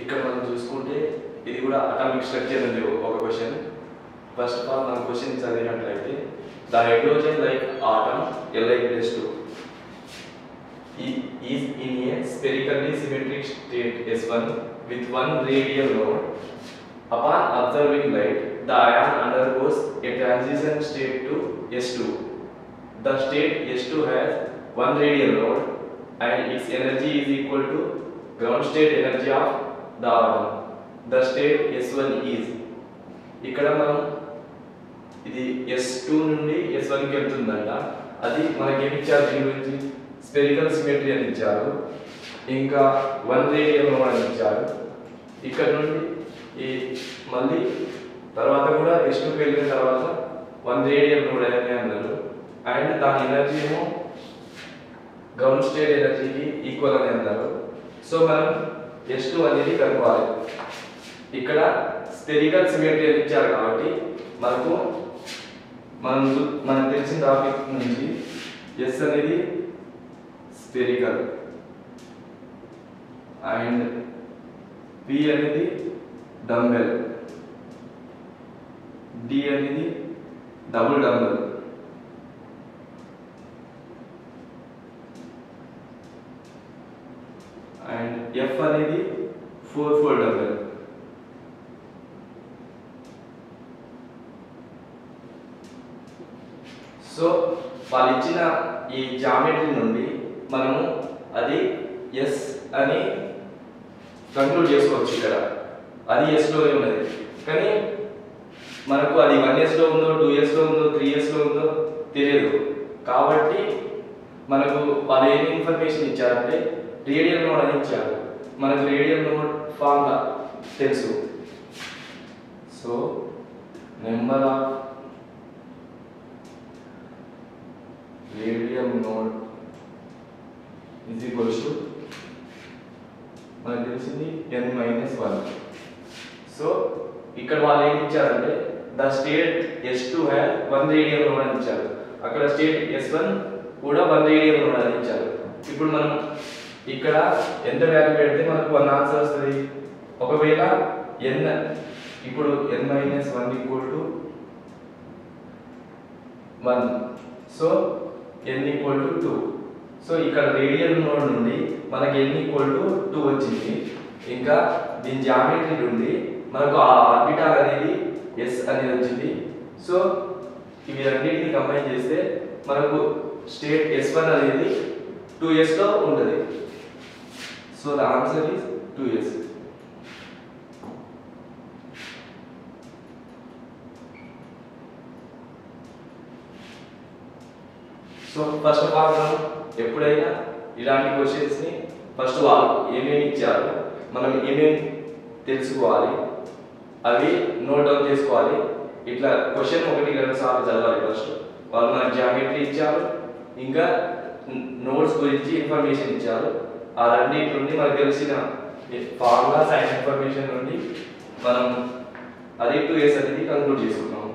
ఇక్కడ మనం చూసుకుంటే ఇది కూడా అటామిక్ స్ట్రక్చర్ ఉంది ఒక క్వశ్చన్ ఫస్ట్ ఆఫ్ ఆల్ మనం క్వశ్చన్ చదివినట్లయితే the hydrogen like atom L I plus two is in a spherically symmetric state S1 with one radial node. Upon observing light, the ion undergoes a transition state to S2. The state S2 has one radial node and its energy is equal to ground state energy of the atom. The state S1 is ఇక్కడ మనం ఇది yes two నుండి yes వన్కి వెళ్తుందంట అది మనకి ఏమి ఇచ్చారు దీని గురించి స్పెరికల్ సిమెట్రీ అని ఇచ్చారు ఇంకా వన్ రేడియల్ నోడ్ అని ఇచ్చారు ఇక్కడ నుండి ఈ మళ్ళీ తర్వాత కూడా ఎస్ టూకి వెళ్ళిన తర్వాత వన్ రేడియల్ నోడ్ అని అన్నారు అండ్ దాని ఎనర్జీ ఏమో గ్రౌండ్ స్టేట్ ఎనర్జీకి ఈక్వల్ అని అన్నారు సో మనం ఎస్ టూ అనేది కనుక్కోవాలి ఇక్కడ స్పెరికల్ సిమెట్రీ అని ఇచ్చారు కాబట్టి మనకు మనం చూ- మనకు తెలిసిన టాపిక్ నుంచి ఎస్ అనేది స్పెరికల్ అండ్ పి అనేది డంబెల్ డి అనేది డబుల్ డంబెల్ అండ్ ఎఫ్ అనేది ఫోర్ ఫోర్ డంబెల్ సో వాళ్ళు ఇచ్చిన ఈ జామెట్రీ నుండి మనము అది ఎస్ అని కంక్లూడ్ చేసుకోవచ్చు ఇక్కడ అది ఎస్లోనే ఉన్నది కానీ మనకు అది వన్ ఇయర్స్లో ఉందో టూ ఇయర్స్లో ఉందో త్రీ ఇయర్స్లో ఉందో తెలియదు కాబట్టి మనకు వాళ్ళు ఏం ఇన్ఫర్మేషన్ ఇచ్చారంటే రేడియల్ నోడ్ అని ఇచ్చారు మనకు రేడియల్ నోడ్ ఫార్ములా తెలుసు so number of radial node is equals to మనకు తెలిసింది ఎన్ మైనస్ వన్ సో ఇక్కడ వాళ్ళు ఏమి ఇచ్చారంటే the state S two have one radial node అని ఇచ్చారు అక్కడ స్టేట్ ఎస్ వన్ కూడా వన్ రేడియల్ నోడ్ అని ఇచ్చారు ఇప్పుడు మనం ఇక్కడ ఎంత వాల్యూ పెడితే మనకు వన్ ఆన్సర్ వస్తుంది ఒకవేళ ఎన్ ఇప్పుడు N minus one equal to one so N equal to two so ఇక్కడ రేడియల్ నోడ్ నుండి మనకి ఎన్ ఈక్వల్ టు టూ వచ్చింది ఇంకా దీని జామెట్రీ నుండి మనకు ఆ ఆర్బిటాల్ అనేది ఎస్ అనేది వచ్చింది సో ఇవి రెండింటిని కంబైన్ చేస్తే మనకు స్టేట్ ఎస్ వన్ అనేది టూ లో ఉంటుంది so the answer is two S so first of all మనం ఎప్పుడైనా ఇలాంటి క్వశ్చన్స్ని ఫస్ట్ వాళ్ళు ఏమేమి ఇచ్చారు మనం ఏమేమి తెలుసుకోవాలి అవి నోట్ డౌన్ చేసుకోవాలి ఇట్లా క్వశ్చన్ ఒకటి రెండు సార్లు చదవాలి ఫస్ట్ వాళ్ళు మనకి జామెట్రీ ఇచ్చారు ఇంకా నోట్స్ గురించి ఇన్ఫర్మేషన్ ఇచ్చారు ఆ రెండింటి నుండి మనకు తెలిసిన ఫార్ములాస్ అండ్ ఇన్ఫర్మేషన్ నుండి మనం అది టూ ఇయర్స్ అనేది కంక్లూడ్ చేసుకున్నాం